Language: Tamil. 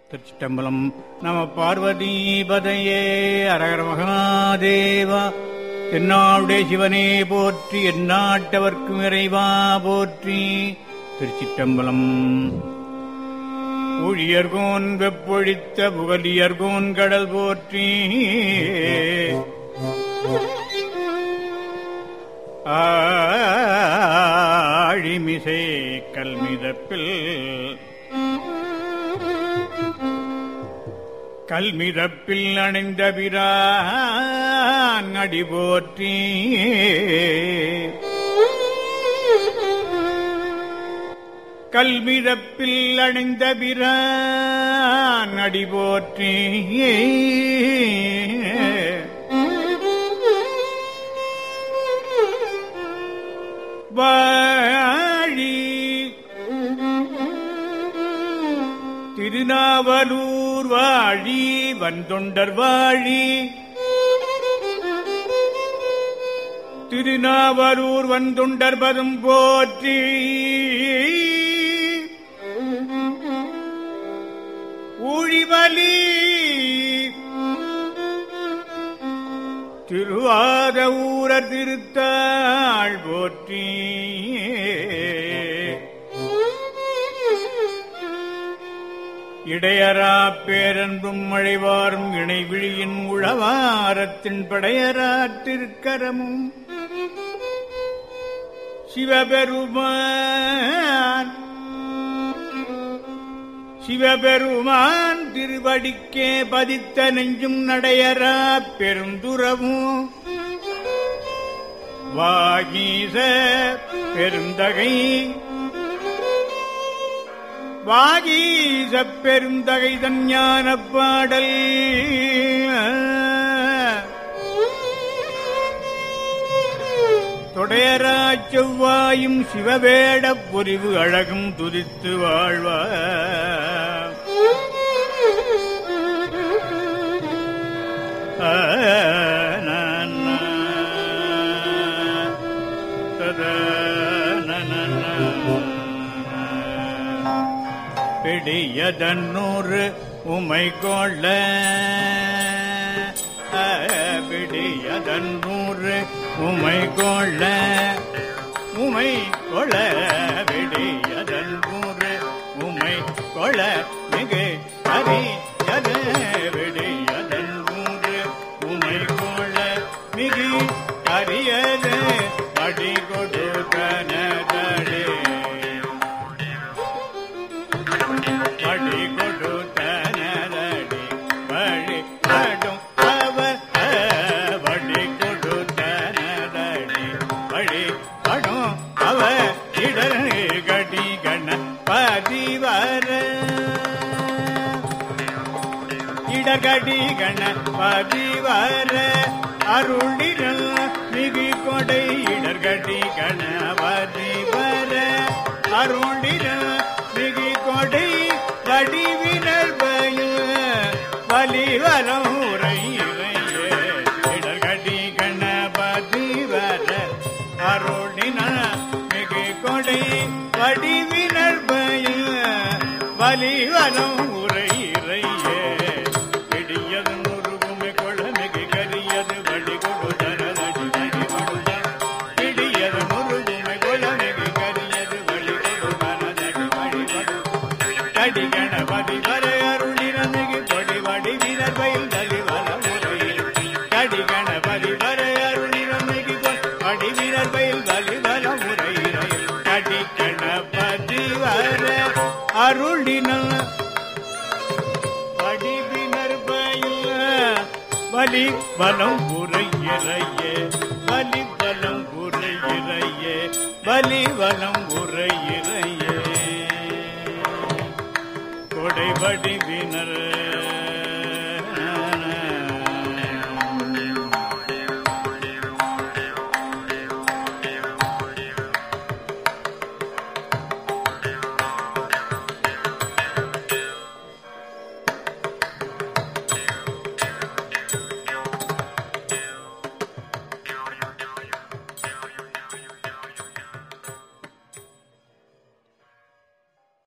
திருச்சிட்டம்பலம் நம பார்வதீபதையே அரகர மகாதேவா தென்னாவுடைய சிவனே போற்றி எந்நாட்டவர்க்கும் இறைவா போற்றி திருச்சிட்டம்பலம் ஊழியர்கோன் வெப்பொழித்த புகலியர்கோன் கடல் போற்றி ஆழிமிசை கல்மிதப்பில் கல்மிதப்பில் அணிந்த பிரான் அடி போற்றி கல்மிதப்பில் அணிந்த பிரான் அடி போற்றி வாழி திருநாவலூர் வாழி வந்தொண்டர் வாழி திருநாவலூர் வந்தொண்டர் பதம் போற்றி ஊழிவலி திருவாத ஊரர் திருத்தாள் போற்றி இடையரா பேரன்பும் மழைவாரும் இணைவிழியின் உழவாரத்தின் படையராற்றிருக்கரமும் சிவபெருமான் சிவபெருமான் திருவடிக்கே பதித்த நெஞ்சும் நடையரா பெருந்துறவும் வாகீச பெருந்தகை வாகீச பெருந்தகை தஞ்ஞான பாடல் தொடையராச் செவ்வாயும் சிவவேடப் பொறிவு அழகும் துதித்து வாழ்வா பிடியதன்னூறு உமை கொள்ள பிடியதன்னூறு உமை கொள்ள உமை கொள விடியதன்னூறு உமை கொள மிகு அரியது விடியதன்னூறு உமை கொள மிகு அரியது அடி கொடுத்தனதே அடி கொடுத்தனதடி வழி படும் அவ வடி கொடுத்தனதடி வழி படும் அவ இடர் கடி கண பதிவர இடகடி கண பதிவர அருளிரல் மிகு கொடை இடர்கடி கண பதிவர அருளிரல் மிகு கொடை வடிவினர் பயில் வலிவரம் உரையிறையே இடர்கடி கணபதி வர அருளின மிகு கொடை வடிவினர் பயில் வலிவரம் உரையிறையே இடியது முருகுமை கொள்ள மிகு கரியது வழி கொடுதரதடி வழி கொடுத இடியது முருகுமை கொள்ள மிகு கரியது வழி கொடுதரதடி வழி கொடு கடி கணபதி வர அருளின மிகு கொடி வடி வீரர் பயில் தலி வர முறையில் கடி கணபதி வர அருளின மிகு வடி வீரர் பயில் தலி வர முறையில் கடி கணபதி வர அருளின வடிவினர் பயில் வலி பலம் உரையிறையே வலி பலம் உரையிறையே வலி வலம் உரையிறையே கொடை வடிவினர்